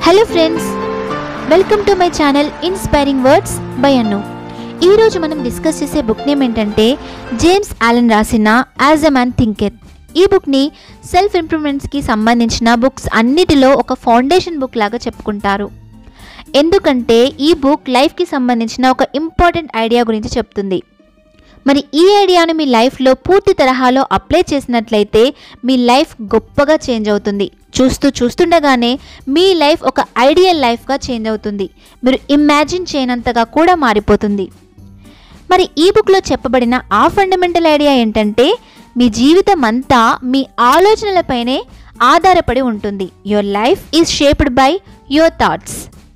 hello friends welcome to my channel inspiring words by Annu ఈరోజు మనం discuss చేసే book name ఏంటంటే జేమ్స్ ఆలన్ రాసిన యాజ్ ఎ మ్యాన్ థింకెత్ ఈ బుక్ని సెల్ఫ్ ఇంప్రూవ్మెంట్స్కి సంబంధించిన బుక్స్ అన్నిటిలో ఒక ఫౌండేషన్ బుక్ లాగా చెప్పుకుంటారు ఎందుకంటే ఈ బుక్ లైఫ్కి సంబంధించిన ఒక ఇంపార్టెంట్ ఐడియా గురించి చెప్తుంది మరి ఈ ఐడియాను మీ లైఫ్లో పూర్తి తరహాలో అప్లై చేసినట్లయితే మీ లైఫ్ గొప్పగా చేంజ్ అవుతుంది చూస్తూ చూస్తుండగానే మీ లైఫ్ ఒక ఐడియల్ లైఫ్గా చేంజ్ అవుతుంది మీరు ఇమాజిన్ చేయనంతగా కూడా మారిపోతుంది మరి ఈ బుక్లో చెప్పబడిన ఆ ఫండమెంటల్ ఐడియా ఏంటంటే మీ జీవితం అంతా మీ ఆలోచనలపైనే ఆధారపడి ఉంటుంది your life is shaped by your thoughts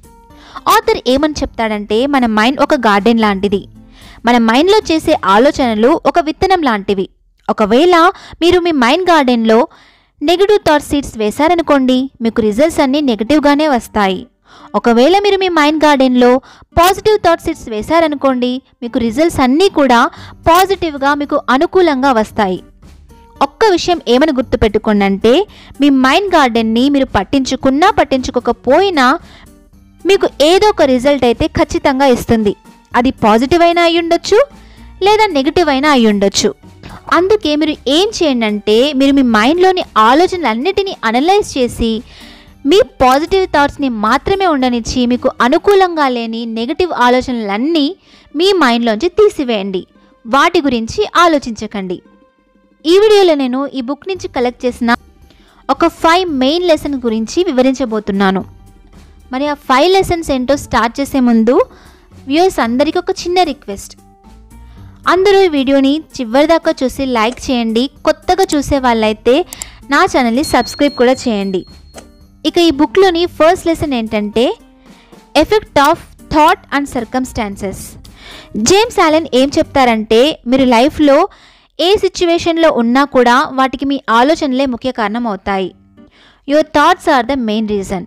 author ఏమని చెప్తాడంటే మన మైండ్ ఒక గార్డెన్ లాంటిది మన మైండ్లో చేసే ఆలోచనలు ఒక విత్తనం లాంటివి ఒకవేళ మీరు మీ మైండ్ గార్డెన్లో నెగిటివ్ థాట్ సీడ్స్ వేశారనుకోండి మీకు రిజల్ట్స్ అన్నీ నెగిటివ్గానే వస్తాయి ఒకవేళ మీరు మీ మైండ్ గార్డెన్లో పాజిటివ్ థాట్ సీడ్స్ వేశారనుకోండి మీకు రిజల్ట్స్ అన్నీ కూడా పాజిటివ్గా మీకు అనుకూలంగా వస్తాయి ఒక్క విషయం ఏమని గుర్తుపెట్టుకోండి అంటే మీ మైండ్ గార్డెన్ని మీరు పట్టించుకున్నా పట్టించుకోకపోయినా మీకు ఏదో ఒక రిజల్ట్ అయితే ఖచ్చితంగా ఇస్తుంది అది పాజిటివ్ అయినా అయి ఉండొచ్చు లేదా నెగిటివ్ అయినా అయి ఉండొచ్చు అందుకే మీరు ఏం చేయండి అంటే మీరు మీ మైండ్లోని ఆలోచనలన్నిటినీ అనలైజ్ చేసి మీ పాజిటివ్ థాట్స్ని మాత్రమే ఉండనిచ్చి మీకు అనుకూలంగా లేని నెగిటివ్ ఆలోచనలన్నీ మీ మైండ్లోంచి తీసివేయండి వాటి గురించి ఆలోచించకండి ఈ వీడియోలో నేను ఈ బుక్ నుంచి కలెక్ట్ చేసిన ఒక ఫైవ్ మెయిన్ లెసన్ గురించి వివరించబోతున్నాను మరి ఆ ఫైవ్ లెసన్స్ ఏంటో స్టార్ట్ చేసే ముందు వ్యూయర్స్ అందరికీ ఒక చిన్న రిక్వెస్ట్ అందరూ ఈ వీడియోని చివరి దాకా చూసి లైక్ చేయండి కొత్తగా చూసే వాళ్ళైతే నా ఛానల్ని సబ్స్క్రైబ్ కూడా చేయండి ఇక ఈ బుక్లోని ఫస్ట్ లెసన్ ఏంటంటే effect of thought and circumstances James Allen ఏం చెప్తారంటే మీరు లైఫ్లో ఏ సిచ్యువేషన్లో ఉన్నా కూడా వాటికి మీ ఆలోచనలే ముఖ్య కారణం అవుతాయి your thoughts are the main reason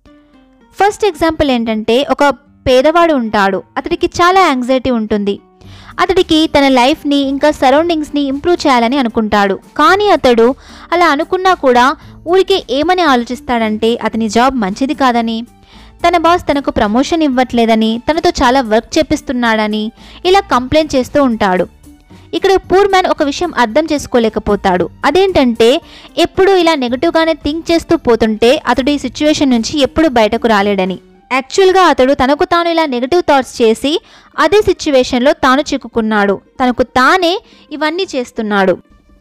first example ఏంటంటే ఒక పేదవాడు ఉంటాడు అతడికి చాలా యాంగ్జైటీ ఉంటుంది అతడికి తన లైఫ్ని ఇంకా సరౌండింగ్స్ని ఇంప్రూవ్ చేయాలని అనుకుంటాడు కానీ అతడు అలా అనుకున్నా కూడా ఊరికే ఏమని ఆలోచిస్తాడంటే అతని జాబ్ మంచిది కాదని తన బాస్ తనకు ప్రమోషన్ ఇవ్వట్లేదని తనతో చాలా వర్క్ చేపిస్తున్నాడని ఇలా కంప్లైంట్ చేస్తూ ఉంటాడు ఇక్కడ పూర్ మ్యాన్ ఒక విషయం అర్థం చేసుకోలేకపోతాడు అదేంటంటే ఎప్పుడు ఇలా నెగిటివ్గానే థింక్ చేస్తూ పోతుంటే అతడు ఈ సిచ్యువేషన్ నుంచి ఎప్పుడు బయటకు రాలేడని యాక్చువల్గా అతడు తనకు తాను ఇలా నెగిటివ్ థాట్స్ చేసి అదే సిచ్యువేషన్లో తాను చిక్కుకున్నాడు తనకు తానే ఇవన్నీ చేస్తున్నాడు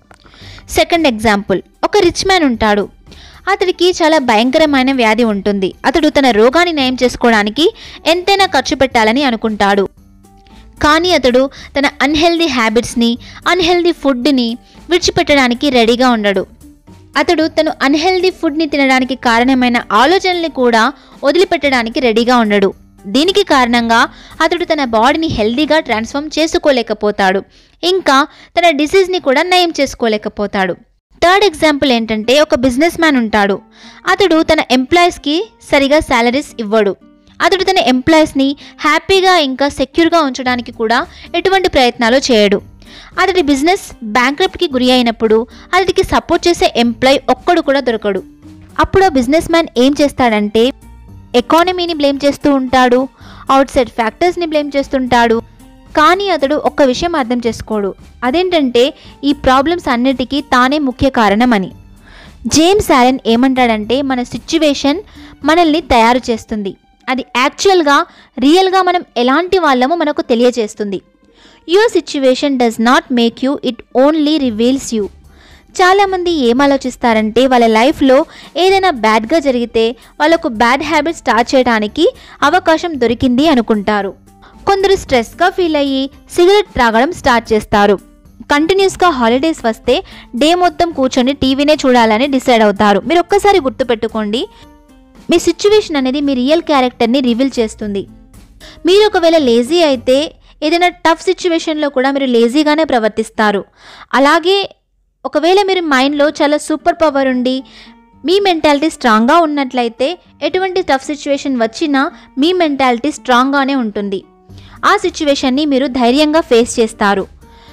సెకండ్ ఎగ్జాంపుల్ ఒక రిచ్ మ్యాన్ ఉంటాడు అతడికి చాలా భయంకరమైన వ్యాధి ఉంటుంది అతడు తన రోగాన్ని నయం చేసుకోవడానికి ఎంతైనా ఖర్చు పెట్టాలని అనుకుంటాడు కానీ అతడు తన అన్హెల్దీ హ్యాబిట్స్ని అన్హెల్దీ ఫుడ్ని విడిచిపెట్టడానికి రెడీగా ఉండడు అతడు తను అన్హెల్దీ ఫుడ్ని తినడానికి కారణమైన ఆలోచనల్ని కూడా వదిలిపెట్టడానికి రెడీగా ఉండడు దీనికి కారణంగా అతడు తన బాడీని హెల్దీగా ట్రాన్స్ఫార్మ్ చేసుకోలేకపోతాడు ఇంకా తన డిసీజ్ని కూడా నయం చేసుకోలేకపోతాడు థర్డ్ ఎగ్జాంపుల్ ఏంటంటే ఒక బిజినెస్ మ్యాన్ ఉంటాడు అతడు తన ఎంప్లాయీస్కి సరిగా శాలరీస్ ఇవ్వడు అతడు తన ఎంప్లాయీస్ని హ్యాపీగా ఇంకా సెక్యూర్గా ఉంచడానికి కూడా ఎటువంటి ప్రయత్నాలు చేయడు అతడి బిజినెస్ బ్యాంక్రప్ట్కి గురి అయినప్పుడు అతడికి సపోర్ట్ చేసే ఎంప్లాయ్ ఒక్కడు కూడా దొరకడు అప్పుడు ఆ బిజినెస్ మ్యాన్ ఏం చేస్తాడంటే ఎకానమీని బ్లేమ్ చేస్తూ ఉంటాడు అవుట్ సైడ్ ఫ్యాక్టర్స్ని బ్లేమ్ చేస్తుంటాడు కానీ అతడు ఒక్క విషయం అర్థం చేసుకోడు అదేంటంటే ఈ ప్రాబ్లమ్స్ అన్నిటికీ తానే ముఖ్య కారణమని జేమ్స్ ఆలెన్ ఏమంటాడంటే మన సిచ్యువేషన్ మనల్ని తయారు చేస్తుంది అది యాక్చువల్గా రియల్గా మనం ఎలాంటి వాళ్ళమో మనకు తెలియజేస్తుంది your situation does not make you it only reveals you చాలామంది ఏం ఆలోచిస్తారంటే వాళ్ళ లైఫ్లో ఏదైనా బ్యాడ్గా జరిగితే వాళ్ళకు బ్యాడ్ హ్యాబిట్ స్టార్ట్ చేయడానికి అవకాశం దొరికింది అనుకుంటారు కొందరు స్ట్రెస్గా ఫీల్ అయ్యి సిగరెట్ త్రాగడం స్టార్ట్ చేస్తారు కంటిన్యూస్గా హాలిడేస్ వస్తే డే మొత్తం కూర్చొని టీవీనే చూడాలని డిసైడ్ అవుతారు మీరు ఒక్కసారి గుర్తుపెట్టుకోండి మీ సిచ్యువేషన్ అనేది మీ రియల్ క్యారెక్టర్ని రివీల్ చేస్తుంది మీరు ఒకవేళ లేజీ అయితే ఏదైనా టఫ్ సిచ్యువేషన్లో కూడా మీరు లేజీగానే ప్రవర్తిస్తారు అలాగే ఒకవేళ మీరు మైండ్లో చాలా సూపర్ పవర్ ఉండి మీ మెంటాలిటీ స్ట్రాంగ్గా ఉన్నట్లయితే ఎటువంటి టఫ్ సిచ్యువేషన్ వచ్చినా మీ మెంటాలిటీ స్ట్రాంగ్గానే ఉంటుంది ఆ సిచ్యువేషన్ని మీరు ధైర్యంగా ఫేస్ చేస్తారు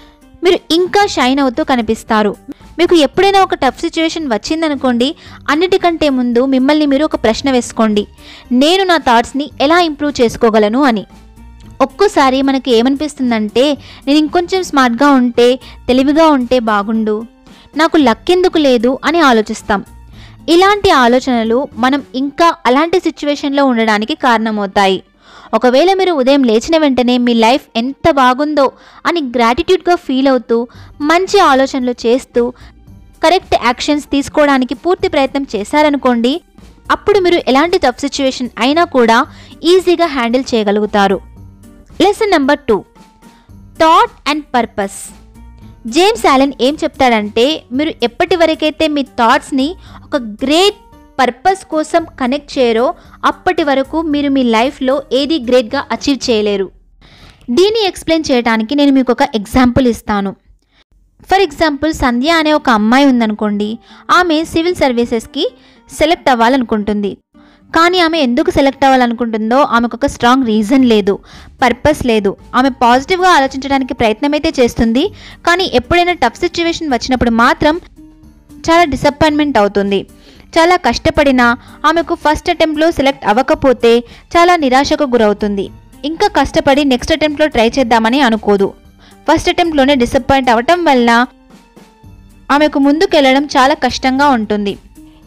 మీరు ఇంకా షైన్ అవుతూ కనిపిస్తారు మీకు ఎప్పుడైనా ఒక టఫ్ సిచ్యువేషన్ వచ్చిందనుకోండి అన్నిటికంటే ముందు మిమ్మల్ని మీరు ఒక ప్రశ్న వేసుకోండి నేను నా థాట్స్ని ఎలా ఇంప్రూవ్ చేసుకోగలను అని ఒక్కోసారి మనకి ఏమనిపిస్తుందంటే నేను ఇంకొంచెం స్మార్ట్గా ఉంటే తెలివిగా ఉంటే బాగుండు నాకు లక్ ఎందుకు లేదు అని ఆలోచిస్తాం ఇలాంటి ఆలోచనలు మనం ఇంకా అలాంటి సిచ్యువేషన్లో ఉండడానికి కారణమవుతాయి ఒకవేళ మీరు ఉదయం లేచిన వెంటనే మీ లైఫ్ ఎంత బాగుందో అని గ్రాటిట్యూడ్గా ఫీల్ అవుతూ మంచి ఆలోచనలు చేస్తూ కరెక్ట్ యాక్షన్స్ తీసుకోవడానికి పూర్తి ప్రయత్నం చేశారనుకోండి అప్పుడు మీరు ఎలాంటి టఫ్ సిచ్యువేషన్ అయినా కూడా ఈజీగా హ్యాండిల్ చేయగలుగుతారు lesson number two thought and purpose James Allen ఏం చెప్తాడంటే మీరు ఎప్పటి వరకైతే మీ థాట్స్ని ఒక గ్రేట్ పర్పస్ కోసం కనెక్ట్ చేయరో అప్పటి వరకు మీరు మీ లైఫ్లో ఏది గ్రేట్గా అచీవ్ చేయలేరు దీన్ని ఎక్స్ప్లెయిన్ చేయడానికి నేను మీకు ఒక ఎగ్జాంపుల్ ఇస్తాను ఫర్ ఎగ్జాంపుల్ సంధ్య అనే ఒక అమ్మాయి ఉందనుకోండి ఆమె సివిల్ సర్వీసెస్కి సెలెక్ట్ అవ్వాలనుకుంటుంది కానీ ఆమె ఎందుకు సెలెక్ట్ అవ్వాలనుకుంటుందో ఆమెకు ఒక స్ట్రాంగ్ రీజన్ లేదు పర్పస్ లేదు ఆమె పాజిటివ్గా ఆలోచించడానికి ప్రయత్నం అయితే చేస్తుంది కానీ ఎప్పుడైనా టఫ్ సిచ్యువేషన్ వచ్చినప్పుడు మాత్రం చాలా డిసప్పాయింట్మెంట్ అవుతుంది చాలా కష్టపడినా ఆమెకు ఫస్ట్ అటెంప్ట్లో సెలెక్ట్ అవ్వకపోతే చాలా నిరాశకు గురవుతుంది ఇంకా కష్టపడి నెక్స్ట్ అటెంప్ట్లో ట్రై చేద్దామని అనుకోదు ఫస్ట్ అటెంప్ట్లోనే డిసప్పాయింట్ అవ్వటం వల్ల ఆమెకు ముందుకెళ్ళడం చాలా కష్టంగా ఉంటుంది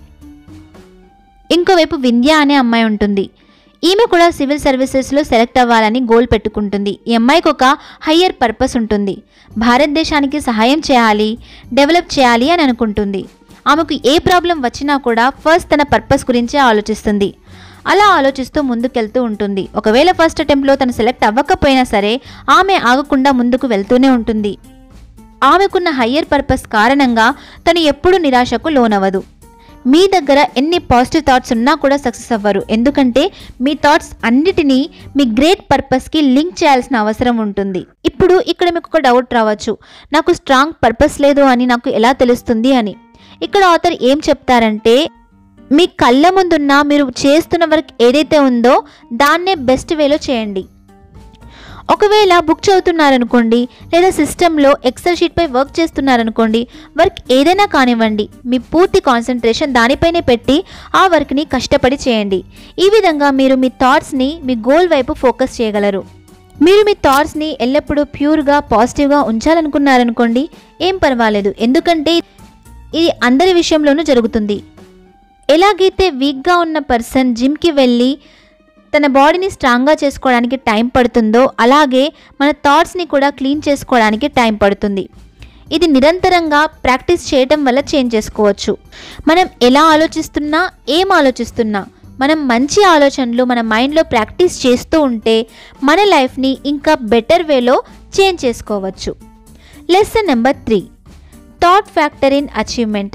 ఇంకోవైపు వింధ్య అనే అమ్మాయి ఉంటుంది ఈమె కూడా సివిల్ సర్వీసెస్లో సెలెక్ట్ అవ్వాలని గోల్ పెట్టుకుంటుంది ఈ అమ్మాయికి ఒక హయ్యర్ పర్పస్ ఉంటుంది భారతదేశానికి సహాయం చేయాలి డెవలప్ చేయాలి అని అనుకుంటుంది ఆమెకు ఏ ప్రాబ్లం వచ్చినా కూడా ఫస్ట్ తన పర్పస్ గురించే ఆలోచిస్తుంది అలా ఆలోచిస్తూ ముందుకెళ్తూ ఉంటుంది ఒకవేళ ఫస్ట్ అటెంప్ట్లో తను సెలెక్ట్ అవ్వకపోయినా సరే ఆమె ఆగకుండా ముందుకు వెళ్తూనే ఉంటుంది ఆమెకున్న హయ్యర్ పర్పస్ కారణంగా తను ఎప్పుడూ నిరాశకు లోనవదు మీ దగ్గర ఎన్ని పాజిటివ్ థాట్స్ ఉన్నా కూడా సక్సెస్ అవ్వరు ఎందుకంటే మీ థాట్స్ అన్నిటినీ మీ గ్రేట్ పర్పస్కి లింక్ చేయాల్సిన అవసరం ఉంటుంది ఇప్పుడు ఇక్కడ మీకు ఒక డౌట్ రావచ్చు నాకు స్ట్రాంగ్ పర్పస్ లేదు అని నాకు ఎలా తెలుస్తుంది అని ఇక్కడ ఆథర్ ఏం చెప్తారంటే మీ కళ్ళ ముందున్న మీరు చేస్తున్న వర్క్ ఏదైతే ఉందో దాన్నే బెస్ట్ వేలో చేయండి ఒకవేళ బుక్ చదువుతున్నారనుకోండి లేదా సిస్టంలో ఎక్సెల్ షీట్పై వర్క్ చేస్తున్నారనుకోండి వర్క్ ఏదైనా కానివ్వండి మీ పూర్తి కాన్సన్ట్రేషన్ దానిపైనే పెట్టి ఆ వర్క్ని కష్టపడి చేయండి ఈ విధంగా మీరు మీ థాట్స్ని మీ గోల్ వైపు ఫోకస్ చేయగలరు మీరు మీ థాట్స్ని ఎల్లప్పుడూ ప్యూర్గా పాజిటివ్గా ఉంచాలనుకున్నారనుకోండి ఏం పర్వాలేదు ఎందుకంటే ఇది అందరి విషయంలోనూ జరుగుతుంది ఎలాగైతే వీక్గా ఉన్న పర్సన్ జిమ్కి వెళ్ళి తన బాడీని స్ట్రాంగ్గా చేసుకోవడానికి టైం పడుతుందో అలాగే మన థాట్స్ని కూడా క్లీన్ చేసుకోవడానికి టైం పడుతుంది ఇది నిరంతరంగా ప్రాక్టీస్ చేయటం వల్ల చేంజ్ చేసుకోవచ్చు మనం ఎలా ఆలోచిస్తున్నా ఏం ఆలోచిస్తున్నా మనం మంచి ఆలోచనలు మన మైండ్లో ప్రాక్టీస్ చేస్తూ ఉంటే మన లైఫ్ని ఇంకా బెటర్ వేలో చేంజ్ చేసుకోవచ్చు lesson number three thought factor in achievement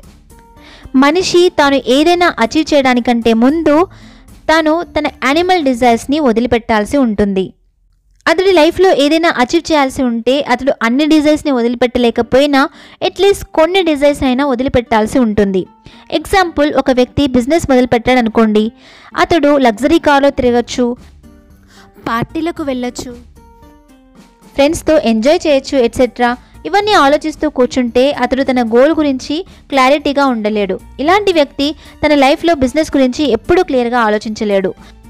మనిషి తాను ఏదైనా అచీవ్ చేయడానికంటే ముందు తాను తన యానిమల్ డిజైర్స్ని వదిలిపెట్టాల్సి ఉంటుంది అతడి లైఫ్లో ఏదైనా అచీవ్ చేయాల్సి ఉంటే అతడు అన్ని డిజైర్స్ని వదిలిపెట్టలేకపోయినా అట్లీస్ట్ కొన్ని డిజైర్స్ అయినా వదిలిపెట్టాల్సి ఉంటుంది ఎగ్జాంపుల్ ఒక వ్యక్తి బిజినెస్ మొదలుపెట్టాడు అనుకోండి అతడు లగ్జరీ కార్లో తిరగచ్చు పార్టీలకు వెళ్ళొచ్చు ఫ్రెండ్స్తో ఎంజాయ్ చేయొచ్చు ఎట్సెట్రా ఇవన్నీ ఆలోచిస్తూ కూర్చుంటే అతడు తన గోల్ గురించి క్లారిటీగా ఉండలేడు ఇలాంటి వ్యక్తి తన లైఫ్లో బిజినెస్ గురించి ఎప్పుడూ క్లియర్గా ఆలోచించలేడు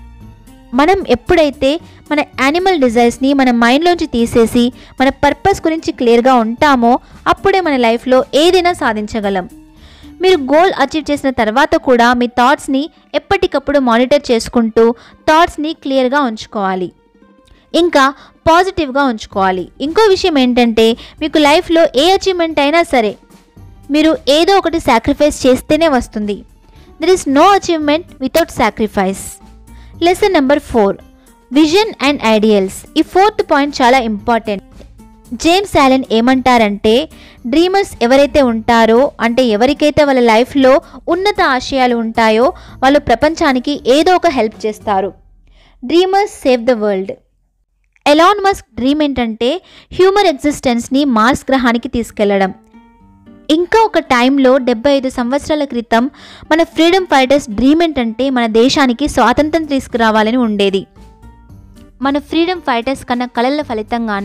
మనం ఎప్పుడైతే మన యానిమల్ డిజైర్స్ని మన మైండ్లోంచి తీసేసి మన పర్పస్ గురించి క్లియర్గా ఉంటామో అప్పుడే మన లైఫ్లో ఏదైనా సాధించగలం మీరు గోల్ అచీవ్ చేసిన తర్వాత కూడా మీ థాట్స్ని ఎప్పటికప్పుడు మానిటర్ చేసుకుంటూ థాట్స్ని క్లియర్గా ఉంచుకోవాలి ఇంకా పాజిటివ్గా ఉంచుకోవాలి ఇంకో విషయం ఏంటంటే మీకు లైఫ్లో ఏ అచీవ్మెంట్ అయినా సరే మీరు ఏదో ఒకటి సాక్రిఫైస్ చేస్తేనే వస్తుంది there is no achievement without sacrifice lesson number four vision and ideals ఈ ఫోర్త్ పాయింట్ చాలా ఇంపార్టెంట్ జేమ్స్ ఆలెన్ ఏమంటారంటే డ్రీమర్స్ ఎవరైతే ఉంటారో అంటే ఎవరికైతే వాళ్ళ లైఫ్లో ఉన్నత ఆశయాలు ఉంటాయో వాళ్ళు ప్రపంచానికి ఏదో ఒక హెల్ప్ చేస్తారు dreamers save the world Elon Musk dream ఏంటంటే హ్యూమర్ ఎగ్జిస్టెన్స్ని మార్స్ గ్రహానికి తీసుకెళ్లడం ఇంకా ఒక టైంలో డెబ్బై ఐదు సంవత్సరాల క్రితం మన ఫ్రీడమ్ ఫైటర్స్ డ్రీమ్ ఏంటంటే మన దేశానికి స్వాతంత్రం తీసుకురావాలని ఉండేది మన ఫ్రీడమ్ ఫైటర్స్ కన్నా కళల ఫలితంగానే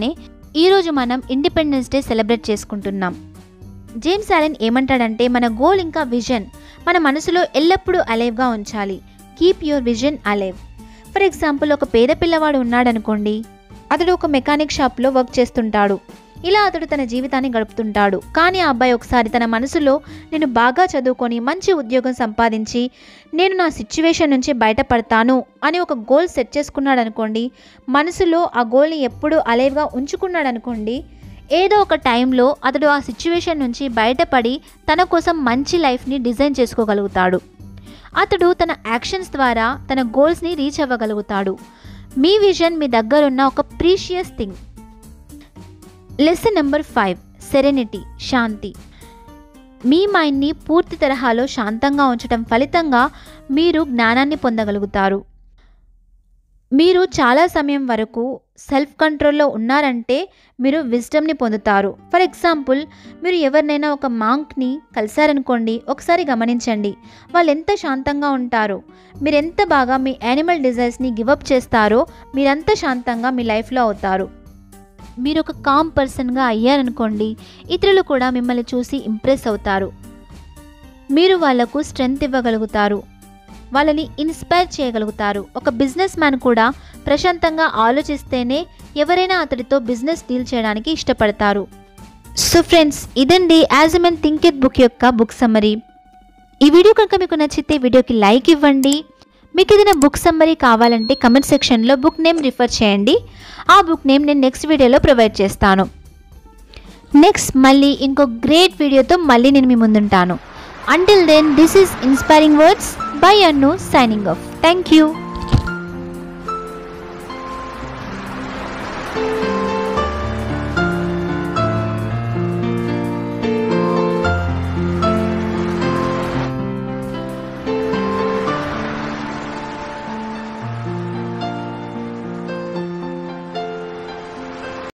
ఈరోజు మనం ఇండిపెండెన్స్ డే సెలబ్రేట్ చేసుకుంటున్నాం జేమ్స్ ఆలెన్ ఏమంటాడంటే మన గోల్ ఇంకా విజన్ మన మనసులో ఎల్లప్పుడూ అలైవ్గా ఉంచాలి keep your vision alive for example ఒక పేద పిల్లవాడు ఉన్నాడనుకోండి అతడు ఒక మెకానిక్ షాప్లో వర్క్ చేస్తుంటాడు ఇలా అతడు తన జీవితాన్ని గడుపుతుంటాడు కానీ ఆ అబ్బాయి ఒకసారి తన మనసులో నేను బాగా చదువుకొని మంచి ఉద్యోగం సంపాదించి నేను నా సిచ్యువేషన్ నుంచి బయటపడతాను అని ఒక గోల్ సెట్ చేసుకున్నాడు అనుకోండి మనసులో ఆ గోల్ని ఎప్పుడూ అలైవ్గా ఉంచుకున్నాడు అనుకోండి ఏదో ఒక టైంలో అతడు ఆ సిచ్యువేషన్ నుంచి బయటపడి తన కోసం మంచి లైఫ్ని డిజైన్ చేసుకోగలుగుతాడు అతడు తన యాక్షన్స్ ద్వారా తన గోల్స్ని రీచ్ అవ్వగలుగుతాడు మీ విజన్ మీ దగ్గరున్న ఒక precious thing lesson number five serenity శాంతి మీ మైండ్ని పూర్తి తరహాలో శాంతంగా ఉంచడం ఫలితంగా మీరు జ్ఞానాన్ని పొందగలుగుతారు మీరు చాలా సమయం వరకు సెల్ఫ్ కంట్రోల్లో ఉన్నారంటే మీరు విజ్డమ్ని పొందుతారు ఫర్ ఎగ్జాంపుల్ మీరు ఎవరినైనా ఒక మాంక్ని కలిశారనుకోండి ఒకసారి గమనించండి వాళ్ళు ఎంత శాంతంగా ఉంటారో మీరు ఎంత బాగా మీ యానిమల్ డిజైర్స్ని గివప్ చేస్తారో మీరంత శాంతంగా మీ లైఫ్లో అవుతారు మీరు ఒక కామ్ పర్సన్గా అయ్యారనుకోండి ఇతరులు కూడా మిమ్మల్ని చూసి ఇంప్రెస్ అవుతారు మీరు వాళ్లకు స్ట్రెంగ్త్ ఇవ్వగలుగుతారు వాళ్ళని ఇన్స్పైర్ చేయగలుగుతారు ఒక బిజినెస్ మ్యాన్ కూడా ప్రశాంతంగా ఆలోచిస్తేనే ఎవరైనా అతడితో బిజినెస్ డీల్ చేయడానికి ఇష్టపడతారు సో ఫ్రెండ్స్ ఇదండి as a man thinketh book యొక్క బుక్ సమ్మరీ ఈ వీడియో కనుక మీకు నచ్చితే వీడియోకి లైక్ ఇవ్వండి మీకు ఏదైనా బుక్ సమ్మరీ కావాలంటే కమెంట్ సెక్షన్లో బుక్ నేమ్ రిఫర్ చేయండి ఆ బుక్ నేమ్ నేను నెక్స్ట్ వీడియోలో ప్రొవైడ్ చేస్తాను నెక్స్ట్ మళ్ళీ ఇంకో గ్రేట్ వీడియోతో మళ్ళీ నేను మీ ముందుంటాను until then this is inspiring words by Annu signing off thank you